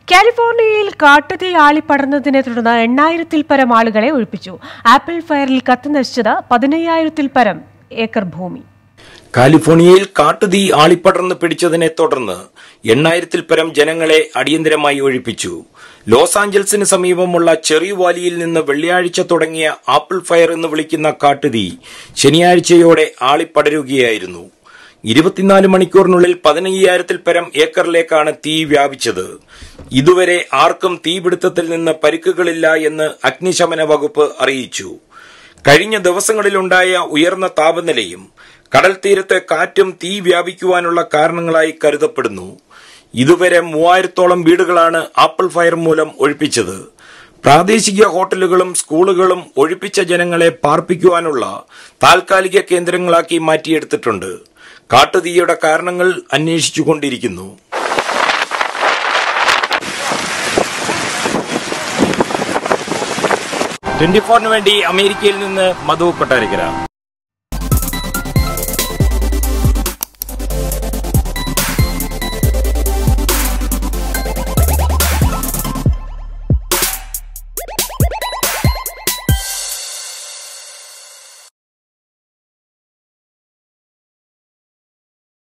കാലിഫോർണിയയിൽ കാട്ടുതീ ആളിപ്പടർന്നതിനെ തുടർന്ന് എണ്ണായിരത്തിൽ പരം ആളുകളെ ഒഴിപ്പിച്ചു ആപ്പിൾ ഫയറിൽ കത്തി നശിച്ചത് പതിനയ്യായിരത്തിൽ പരം ഏക്കർ ഭൂമി കാലിഫോർണിയയിൽ കാട്ടുതീ ആളിപ്പടർന്ന് പിടിച്ചതിനെ തുടർന്ന് എണ്ണായിരത്തിൽ പരം ജനങ്ങളെ അടിയന്തരമായി ഒഴിപ്പിച്ചു ലോസ് ആഞ്ചൽസിന് സമീപമുള്ള ചെറി വാലിയിൽ നിന്ന് വെള്ളിയാഴ്ച തുടങ്ങിയ ആപ്പിൾ ഫയർ എന്ന് വിളിക്കുന്ന കാട്ടുതീ ശനിയാഴ്ചയോടെ ആളിപ്പടരുകയായിരുന്നു ഇരുപത്തിനാല് മണിക്കൂറിനുള്ളിൽ പതിനയ്യായിരത്തിൽ പരം ഏക്കറിലേക്കാണ് തീ വ്യാപിച്ചത് ഇതുവരെ ആർക്കും തീപിടുത്തത്തിൽ നിന്ന് പരിക്കുകളില്ല എന്ന് അഗ്നിശമന വകുപ്പ് അറിയിച്ചു കഴിഞ്ഞ ദിവസങ്ങളിലുണ്ടായ ഉയർന്ന താപനിലയും കടൽ തീരത്തെ കാറ്റും തീ വ്യാപിക്കുവാനുള്ള കാരണങ്ങളായി കരുതപ്പെടുന്നു ഇതുവരെ മൂവായിരത്തോളം വീടുകളാണ് ആപ്പിൾ ഫയർ മൂലം ഒഴിപ്പിച്ചത് പ്രാദേശിക ഹോട്ടലുകളും സ്കൂളുകളും ഒഴിപ്പിച്ച ജനങ്ങളെ പാർപ്പിക്കുവാനുള്ള താൽക്കാലിക കേന്ദ്രങ്ങളാക്കി മാറ്റിയെടുത്തിട്ടുണ്ട് കാട്ടുതീയുടെ കാരണങ്ങൾ അന്വേഷിച്ചുകൊണ്ടിരിക്കുന്നു ട്വന്റി ഫോറിന് വേണ്ടി അമേരിക്കയിൽ നിന്ന് മധു കൊട്ടാരക്കര